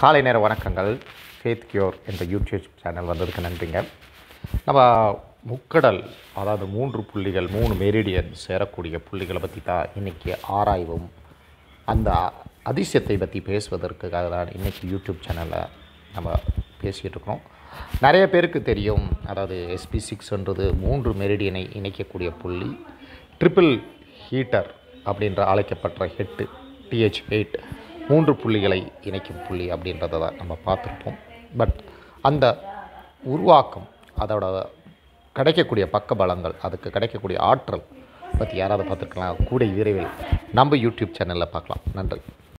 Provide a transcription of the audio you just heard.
காலை நேர வணக்கங்கள் ஃபேத் கியூர் என்ற யூடியூப் சேனல் வந்ததுக்கு நன்றிங்க நம்ம முக்கடல் அதாவது மூன்று புள்ளிகள் மூணு மெரிடியன் சேரக்கூடிய புள்ளிகளை பற்றி தான் இன்றைக்கி ஆராய்வும் அந்த அதிசயத்தை பற்றி பேசுவதற்காக தான் இன்றைக்கி யூடியூப் சேனலில் நம்ம பேசிகிட்டு இருக்கிறோம் நிறைய பேருக்கு தெரியும் அதாவது எஸ்பி சிக்ஸ்ன்றது மூன்று மெரிடியனை இணைக்கக்கூடிய புள்ளி ட்ரிபிள் ஹீட்டர் அப்படின்ற அழைக்கப்பட்ட ஹெட்டு டிஹெச் எயிட் மூன்று புள்ளிகளை இணைக்கும் புள்ளி அப்படின்றத தான் நம்ம பார்த்துருப்போம் பட் அந்த உருவாக்கம் அதோட கிடைக்கக்கூடிய பக்க பலங்கள் அதுக்கு கிடைக்கக்கூடிய ஆற்றல் பற்றி யாராவது பார்த்துருக்கலாம் கூடிய விரைவில் நம்ம யூடியூப் சேனலில் பார்க்கலாம் நன்றி